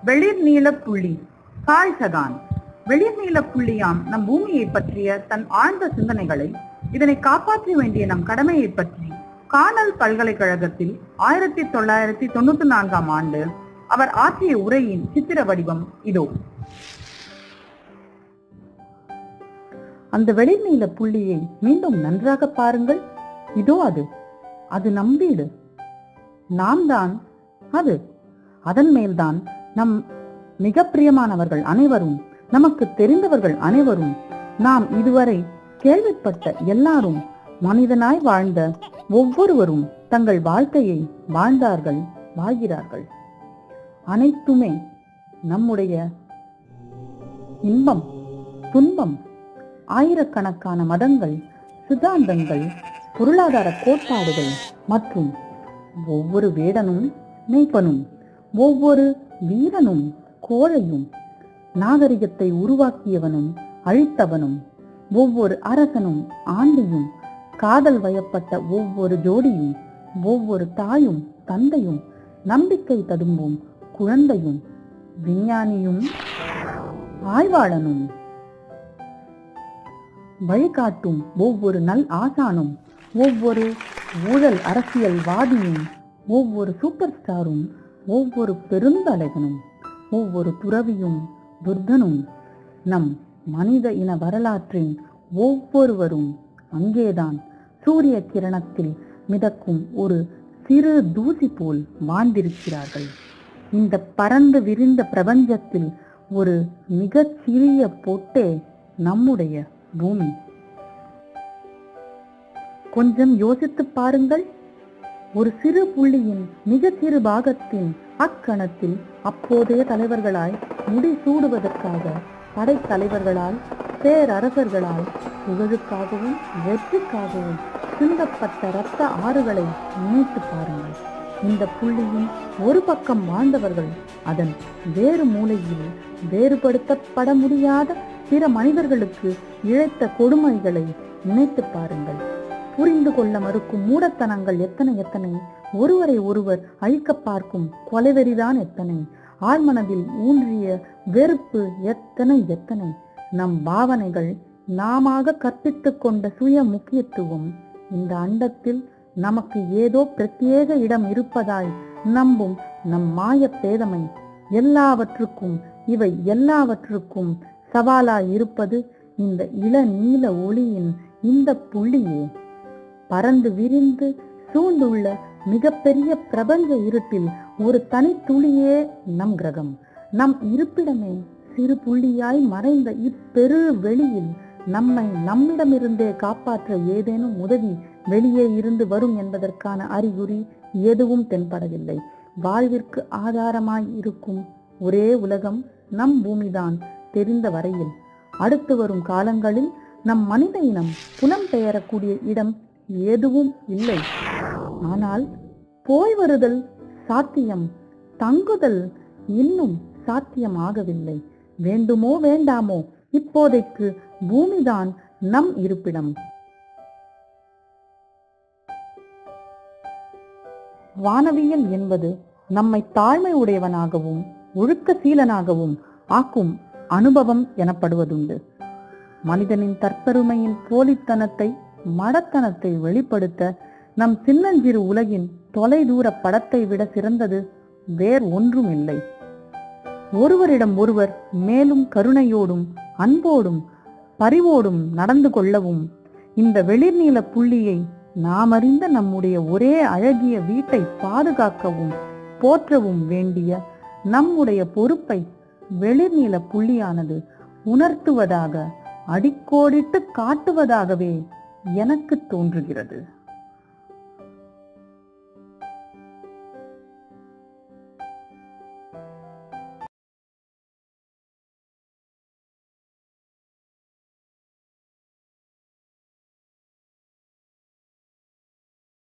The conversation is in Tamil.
வெளிர் நீல புள்ளி கால் சகான் வெளிர் நீல புள்ளியாம் நம் பூமியை பற்றிய தன் ஆழ்ந்த சிந்தனைகளை இதனை காப்பாற்ற வேண்டிய நம் கடமையை பற்றி கானல் பல்கலைக்கழகத்தில் ஆயிரத்தி தொள்ளாயிரத்தி தொண்ணூத்தி நான்காம் ஆண்டு அவர் ஆற்றிய உரையின் சித்திர வடிவம் இதோ அந்த வெளிநீல புள்ளியை மீண்டும் நன்றாக பாருங்கள் இதோ அது அது நம் வீடு நாம் தான் அது அதன் மேல்தான் நம் மிக பிரியமானவர்கள் அனைவரும் நமக்கு தெரிந்தவர்கள் அனைவரும் நாம் இதுவரை கேள்விப்பட்ட எல்லாரும் மனிதனாய் வாழ்ந்த ஒவ்வொருவரும் தங்கள் வாழ்க்கையை வாழ்ந்தார்கள் வாழ்கிறார்கள் அனைத்துமே நம்முடைய இன்பம் துன்பம் ஆயிரக்கணக்கான மதங்கள் சித்தாந்தங்கள் பொருளாதார கோட்பாடுகள் மற்றும் ஒவ்வொரு வேடனும் மெய்ப்பனும் ஒவ்வொரு வீரனும் கோழையும் நாகரிகத்தை உருவாக்கியவனும் அழித்தவனும் ஒவ்வொரு அரசனும் ஆண்டியும் காதல் வயப்பட்ட ஒவ்வொரு ஜோடியும் ஒவ்வொரு தாயும் தந்தையும் நம்பிக்கை ததும்பும் குழந்தையும் விஞ்ஞானியும் ஆய்வாளனும் வழிகாட்டும் ஒவ்வொரு நல் ஆசானும் ஒவ்வொரு ஊழல் அரசியல்வாதியும் ஒவ்வொரு சூப்பர் ஸ்டாரும் ஒவ்வொரு பெருந்தலைவனும் ஒவ்வொரு துறவியும் புத்தனும் நம் மனித இன வரலாற்றின் ஒவ்வொருவரும் அங்கேதான் சூரிய கிரணத்தில் மிதக்கும் ஒரு சிறு தூசி போல் வாழ்ந்திருக்கிறார்கள் இந்த பறந்து விரிந்த பிரபஞ்சத்தில் ஒரு மிகச் சிறிய பொட்டே நம்முடைய பூமி கொஞ்சம் யோசித்து பாருங்கள் ஒரு சிறு புள்ளியின் மிகச் சிறு பாகத்தின் அக்கணத்தில் அப்போதைய தலைவர்களாய் முடி சூடுவதற்காக படைத்தலைவர்களால் பேரரசர்களால் புகழுக்காகவும் வெற்றிக்காகவும் சிந்தப்பட்ட இரத்த ஆறுகளை நினைத்து பாருங்கள் இந்த புள்ளியின் ஒரு பக்கம் வாழ்ந்தவர்கள் அதன் வேறு மூலையில் வேறுபடுத்தப்பட முடியாத பிற மனிதர்களுக்கு இழைத்த கொடுமைகளை நினைத்து பாருங்கள் புரிந்து கொள்ள மறுக்கும் மூடத்தனங்கள் எத்தனை எத்தனை ஒருவரை ஒருவர் அழிக்க பார்க்கும் கொலைவெறிதான் எத்தனை ஆழ்மனதில் ஊன்றிய வெறுப்பு எத்தனை எத்தனை நம் பாவனைகள் நாமாக கற்பித்துக் கொண்ட சுய முக்கியத்துவம் இந்த அண்டத்தில் நமக்கு ஏதோ பிரத்யேக இடம் இருப்பதாய் நம்பும் நம் மாய பேதமை எல்லாவற்றுக்கும் இவை எல்லாவற்றுக்கும் சவாலாய் இருப்பது இந்த இளநீல ஒளியின் இந்த புள்ளியே பறந்து விரிந்து சூழ்ந்துள்ள மிகப்பெரிய பிரபஞ்ச இருட்டில் ஒரு தனித்துளியே நம் கிரகம் நம் இருப்பிடமே சிறு புள்ளியாய் மறைந்த இப்பெரு வெளியில் நம்மை நம்மிடமிருந்தே காப்பாற்ற ஏதேனும் உதவி வெளியே இருந்து வரும் என்பதற்கான அறிகுறி எதுவும் தென்படவில்லை வாழ்விற்கு ஆதாரமாய் இருக்கும் ஒரே உலகம் நம் பூமிதான் தெரிந்த வரையில் அடுத்து வரும் காலங்களில் நம் மனித இனம் புலம் பெயரக்கூடிய இடம் எதுவும் இல்லை ஆனால் போய் வருதல் சாத்தியம் தங்குதல் இன்னும் சாத்தியமாகவில்லை வேண்டுமோ வேண்டாமோ இப்போதைக்கு பூமிதான் நம் இருப்பிடம் வானவியல் என்பது நம்மை தாழ்மை உடையவனாகவும் ஒழுக்க சீலனாகவும் ஆக்கும் அனுபவம் எனப்படுவதுண்டு மனிதனின் தற்பெருமையின் போலித்தனத்தை மடத்தனத்தை வெளிப்படுத்த நம் சின்னஞ்சிறு உலகின் தொலைதூர படத்தை விட சிறந்தது வேர் ஒன்றும் இல்லை ஒருவரிடம் ஒருவர் மேலும் கருணையோடும் அன்போடும் பரிவோடும் நடந்து கொள்ளவும் இந்த வெளிர்நீல புள்ளியை நாம் அறிந்த நம்முடைய ஒரே அழகிய வீட்டை பாதுகாக்கவும் போற்றவும் வேண்டிய நம்முடைய பொறுப்பை வெளிர்நீல புள்ளியானது உணர்த்துவதாக அடிக்கோடிட்டு காட்டுவதாகவே எனக்கு தோன்றுகிறது